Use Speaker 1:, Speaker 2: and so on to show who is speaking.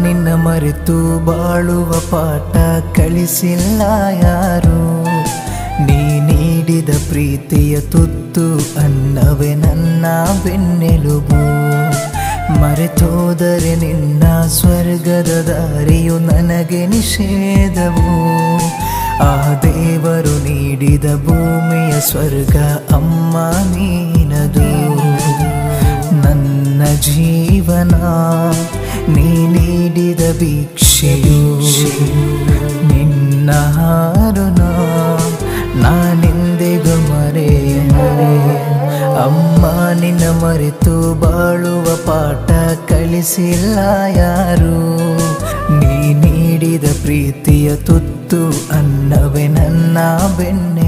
Speaker 1: ನಿನ್ನ ಮರೆತು ಬಾಳುವ ಪಾಠ ಕಲಿಸಿಲ್ಲ ಯಾರು ನೀ ನೀಡಿದ ಪ್ರೀತಿಯ ತುತ್ತು ಅನ್ನವೇ ನನ್ನ ಬೆನ್ನೆಲುಬು ಮರೆತೋದರೆ ನಿನ್ನ ಸ್ವರ್ಗದ ದಾರಿಯು ನನಗೆ ನಿಷೇಧವು ಆ ದೇವರು ನೀಡಿದ ಭೂಮಿಯ ಸ್ವರ್ಗ ಅಮ್ಮ ನೀನದು ನನ್ನ ಜೀವನ ನೀ ನೀಡಿದ ಭಿಕ್ಷೆಯು ನಿನ್ನ ಹಾರುನ ನಾನೆಂದಿಗೂ ಮರೆಯರೆ ಅಮ್ಮ ನಿನ್ನ ಮರೆತು ಬಾಳುವ ಪಾಠ ಕಲಿಸಿಲ್ಲ ಯಾರು ನೀ ನೀಡಿದ ಪ್ರೀತಿಯ ತುತ್ತು ಅನ್ನವೇ ನನ್ನ ಬೆನ್ನೆ